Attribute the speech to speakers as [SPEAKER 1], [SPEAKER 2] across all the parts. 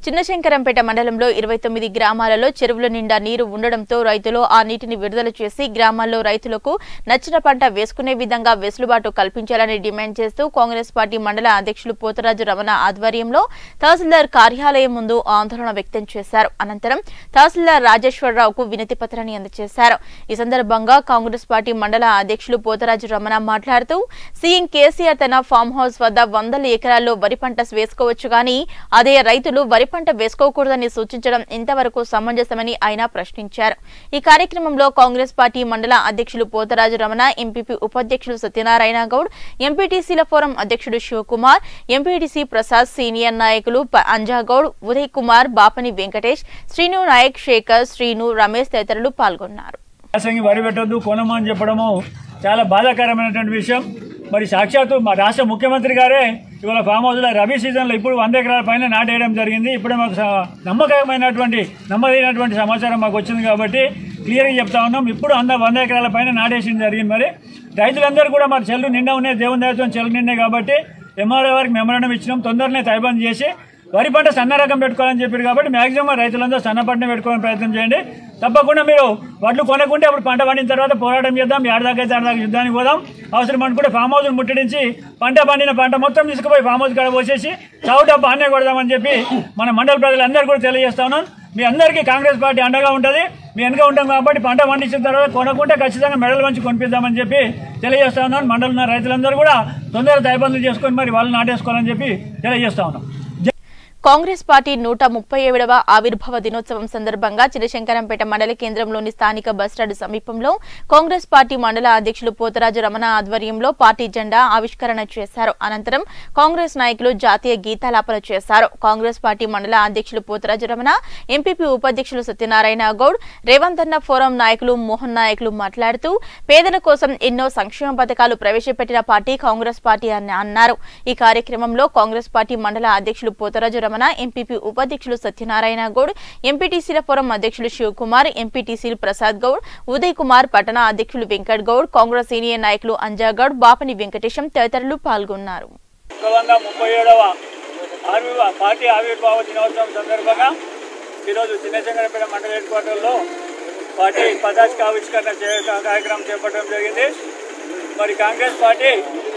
[SPEAKER 1] చిన్నశంకరంపేట మండలంలో ఇరవై తొమ్మిది గ్రామాలలో చెరువుల నిండా నీరు ఉండడంతో రైతులు ఆ నీటిని విడుదల చేసి గ్రామాల్లో రైతులకు నచ్చిన పంట వేసుకునే విధంగా వెసులుబాటు కల్పించాలని డిమాండ్ చేస్తూ కాంగ్రెస్ పార్టీ మండల అధ్యక్షులు పోతరాజు రమణ ఆధ్వర్యంలో తహసీల్దార్ కార్యాలయం ముందు ఆందోళన వ్యక్తం చేశారు అనంతరం తహసీల్దార్ రాజేశ్వరరావుకు వినతి పత్రాన్ని అందజేశారు ఈ సందర్భంగా కాంగ్రెస్ పార్టీ మండల అధ్యక్షులు పోతరాజు రమణ మాట్లాడుతూ సీఎం కేసీఆర్ తన ఫామ్ హౌస్ వద్ద వందల ఎకరాల్లో వరి పంట వేసుకోవచ్చు గాని అదే రైతులు వరి పంట వేసుకోకూడదని సూచించడం ఇంతవరకు సమంజసమని ఆయన ప్రశ్నించారు ఈ కార్యక్రమంలో కాంగ్రెస్ పార్టీ మండల అధ్యక్షులు పోతరాజు రమణ ఎంపీపీ ఉపాధ్యక్షులు సత్యనారాయణ గౌడ్ ఎంపీటీసీల ఫోరం అధ్యక్షుడు శివకుమార్ ఎంపీటీసీ ప్రసాద్ సీనియర్ నాయకులు ప- అంజాగౌడ్ ఉదయ్ కుమార్ బాపని వెంకటేష్ శ్రీను నాయక్ శేఖర్ శ్రీను రమేష్ తదితరులు పాల్గొన్నారు
[SPEAKER 2] యాసంగి వరి పెట్టొద్దు కొనమని చెప్పడము చాలా బాధాకరమైనటువంటి విషయం మరి సాక్షాత్తు మా రాష్ట్ర ముఖ్యమంత్రి గారే ఇవాళ ఫామ్ హౌస్లో రబీ సీజన్లో ఇప్పుడు వంద ఎకరాల పైన నాటేయడం జరిగింది ఇప్పుడే మాకు స- నమ్మకమైనటువంటి నమ్మదైనటువంటి సమాచారం మాకు వచ్చింది కాబట్టి క్లియర్గా చెప్తా ఉన్నాం ఇప్పుడు అంద వంద ఎకరాల పైన నాటేసింది జరిగింది మరి రైతులందరూ కూడా మరి చెల్లు నిండా ఉన్నాయి దేవుని దయతో చెల్లు నిండాయి కాబట్టి ఎంఆర్ఓ వారికి మెమరాండం ఇచ్చినాం తొందరనే తైబంద్ చేసి వరి పంట సన్న రకం పెట్టుకోవాలని చెప్పారు కాబట్టి మాక్సిమం రైతులందరూ సన్న పంట పెట్టుకోవాలని ప్రయత్నం చేయండి తప్పకుండా మీరు వడ్లు కొనకుంటే అప్పుడు పంట పండిన తర్వాత పోరాటం చేద్దాం ఏడాదాకా అయితే ఏడాదాకా యుద్ధానికి పోదాం అవసరం అనుకుంటే ఫామ్ హౌస్ ముట్టడించి పంట పండిన పంట మొత్తం తీసుకుపోయి ఫామ్ హౌస్ కాడ పోసేసి చౌట బాగానే కొడదామని చెప్పి మన మండల ప్రజలందరూ కూడా తెలియజేస్తా ఉన్నాం మీ అందరికీ కాంగ్రెస్ పార్టీ అండగా ఉంటుంది మీ వెనుక ఉంటాం కాబట్టి పంట పండించిన తర్వాత కొనకుంటే ఖచ్చితంగా మెడల్ మంచి కొనిపిద్దామని చెప్పి తెలియజేస్తా ఉన్నాను మండలం ఉన్న రైతులందరూ కూడా తొందరగా తైబందులు చేసుకొని మరి వాళ్ళు నాటేసుకోవాలని చెప్పి తెలియజేస్తా ఉన్నాం
[SPEAKER 1] కాంగ్రెస్ పార్టీ నూట ముప్పై ఏడవ ఆవిర్భావ దినోత్సవం సందర్భంగా చినశంకరంపేట మండల కేంద్రంలోని స్థానిక బస్టాండ్ సమీపంలో కాంగ్రెస్ పార్టీ మండల అధ్యక్షులు పోతరాజు రమణ ఆధ్వర్యంలో పార్టీ జెండా ఆవిష్కరణ చేశారు అనంతరం కాంగ్రెస్ నాయకులు జాతీయ గీతాలాపన చేశారు కాంగ్రెస్ పార్టీ మండల అధ్యక్షులు పోతరాజు రమణ ఎంపీపీ ఉపాధ్యక్షులు సత్యనారాయణ గౌడ్ రేవంత్ అన్న ఫోరం నాయకులు మోహన్ నాయకులు మాట్లాడుతూ పేదల కోసం ఎన్నో సంక్షేమ పథకాలు ప్రవేశపెట్టిన పార్టీ కాంగ్రెస్ పార్టీ అని అన్నారు ఈ కార్యక్రమంలో కాంగ్రెస్ పార్టీ మండల అధ్యక్షులు పోతరాజు రమణ ఎంపీపీ ఉపాధ్యక్షులు సత్యనారాయణ గౌడ్ ఎంపీటీసీల ఫోరం అధ్యక్షులు శివకుమార్ ఎంపీటీసీలు ప్రసాద్ గౌడ్ ఉదయ్ కుమార్ పట్టణ అధ్యక్షులు వెంకట్ గౌడ్ కాంగ్రెస్ సీనియర్ నాయకులు అంజాగౌడ్ బాపని వెంకటేశం తదితరులు పాల్గొన్నారు
[SPEAKER 2] ఒక వంద ముప్పై ఏడవ ఆవిర్భావ పార్టీ ఆవిర్భావ దినోత్సవం సందర్భంగా ఈరోజు చిన్నచంగరపేట మండల హెడ్ క్వార్టర్లో పార్టీ పతాక ఆవిష్కరణ చే- కార్యక్రమం చేపట్టడం జరిగింది మరి కాంగ్రెస్ పార్టీ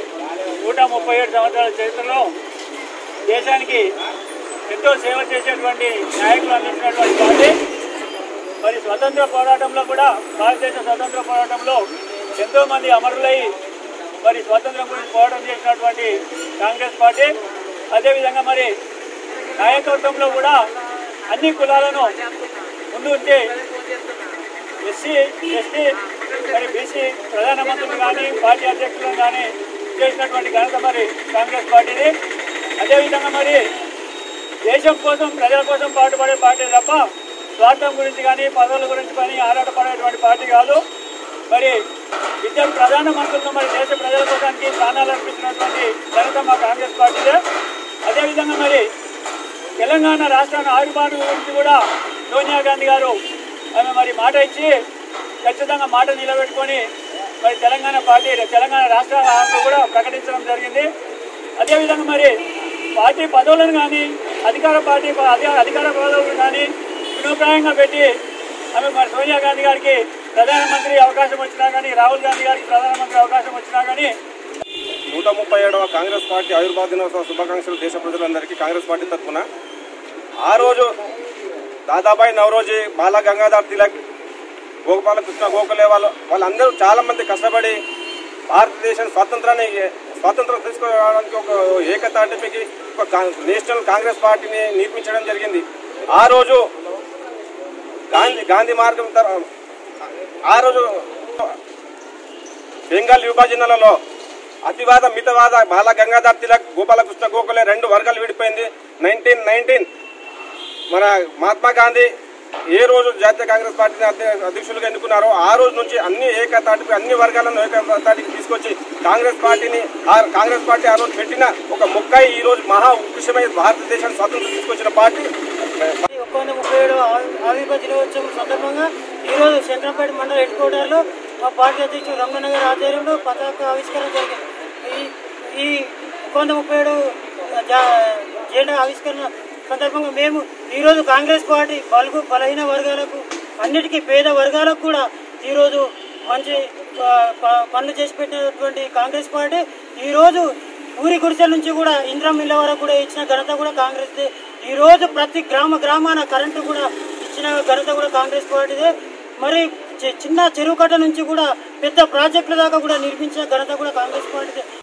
[SPEAKER 2] నూట ముప్పై ఏడు సంవత్సరాల చరిత్రలో దేశానికి ఎంతో సేవ చేసేటువంటి నాయకులు అందించినటువంటి పార్టీ మరి స్వతంత్ర పోరాటంలో కూడా భారతదేశ స్వతంత్ర పోరాటంలో ఎంతో మంది అమరులై మరి స్వాతంత్రం గురించి పోరాటం చేసినటువంటి కాంగ్రెస్ పార్టీ అదేవిధంగా మరి నాయకత్వంలో కూడా అన్ని కులాలను ముందు ఉంచి ఎస్సీ ఎస్టీ మరి బీసీ ప్రధానమంత్రులు కానీ పార్టీ అధ్యక్షులను కానీ చేసినటువంటి ఘనత మరి కాంగ్రెస్ పార్టీది అదేవిధంగా మరి దేశం కోసం ప్రజల కోసం పాటుపడే పార్టీ తప్ప స్వార్థం గురించి కానీ పదవుల గురించి కానీ ఆరాటపడేటువంటి పార్టీ కాదు మరి ఇద్దరు ప్రధానమంత్రులను మరి దేశ ప్రజల కోసానికి ప్రాణాలు అర్పించినటువంటి ఘనత మా కాంగ్రెస్ పార్టీదే అదేవిధంగా మరి తెలంగాణ రాష్ట్రాన్ని ఆవిర్భావం గురించి కూడా సోనియా గాంధీ గారు ఆమె మరి మాట ఇచ్చి ఖచ్చితంగా మాట నిలబెట్టుకొని మరి తెలంగాణ పార్టీ తెలంగాణ రాష్ట్ర ఆమె కూడా ప్రకటించడం జరిగింది అదేవిధంగా మరి పార్టీ పదవులను కానీ అధికార పార్టీ ప- అధి- అధికార పదవులను కానీ వినూప్రాయంగా పెట్టి ఆమె మరి సోనియా గాంధీ గారికి ప్రధానమంత్రి అవకాశం వచ్చినా కానీ రాహుల్ గాంధీ గారికి ప్రధానమంత్రి అవకాశం వచ్చినా కానీ
[SPEAKER 3] నూట ముప్పై ఏడవ కాంగ్రెస్ పార్టీ ఆవిర్భావ దినోత్సవ శుభాకాంక్షలు దేశ ప్రజలందరికీ కాంగ్రెస్ పార్టీ తరఫున ఆ రోజు దాదాబాయి నవరోజీ బాల గంగాధర్ తిలక్ గోపాల కృష్ణ గోఖలే వాళ్ళు వాళ్ళందరూ చాలా మంది కష్టపడి భారతదేశం స్వాతంత్రాన్ని స్వాతంత్రం తీసుకోవడానికి ఒక ఏకతాటికి ఒక కా- నేషనల్ కాంగ్రెస్ పార్టీని నిర్మించడం జరిగింది ఆ రోజు గాంధీ గాంధీ మార్గం తర- ఆ రోజు బెంగాల్ విభజనలలో అతివాద మితవాద బాల గంగాధర్ తిలక్ గోపాలకృష్ణ గోఖలే రెండు వర్గాలు విడిపోయింది నైన్టీన్ నైన్టీన్ మన మహాత్మా గాంధీ ఏ రోజు జాతీయ కాంగ్రెస్ పార్టీని అధ్య- అధ్యక్షులుగా ఎన్నుకున్నారో ఆ రోజు నుంచి అన్ని ఏకతాటికి అన్ని వర్గాలను ఏకతాటికి తీసుకొచ్చి కాంగ్రెస్ పార్టీని ఆ కాంగ్రెస్ పార్టీ ఆ రోజు పెట్టిన ఒక మొక్కై ఈ రోజు మహా ఉత్కృష్టమై భారతదేశానికి స్వాతంత్రం తీసుకొచ్చిన పార్టీ
[SPEAKER 4] ఒక్క వంద ముప్పై ఏడు ఆవిర్భావ దినోత్సవం సందర్భంగా ఈరోజు శంకరంపేట మండల హెడ్ క్వార్టర్లో మా పార్టీ అధ్యక్షుడు రమణ గారి ఆధ్వర్యంలో పతాక ఆవిష్కరణ జరిగింది ఈ ఈ ఒక్క వంద ముప్పై ఏడు జా- జెండా ఆవిష్కరణ సందర్భంగా మేము ఈరోజు కాంగ్రెస్ పార్టీ బలుగు బలహీన వర్గాలకు అన్నిటికీ పేద వర్గాలకు కూడా ఈరోజు మంచి ఆ, ప- పనులు చేసి పెట్టినటువంటి కాంగ్రెస్ పార్టీ ఈరోజు ఊరి గుడిసెల నుంచి కూడా ఇంద్రం ఇళ్ళ వరకు కూడా ఇచ్చిన ఘనత కూడా కాంగ్రెస్ ఈ రోజు ప్రతి గ్రామ గ్రామాన కరెంటు కూడా ఇచ్చిన ఘనత కూడా కాంగ్రెస్ పార్టీదే మరి చి- చిన్న చెరువు కట్ట నుంచి కూడా పెద్ద ప్రాజెక్టుల దాకా కూడా నిర్మించిన ఘనత కూడా కాంగ్రెస్ పార్టీదే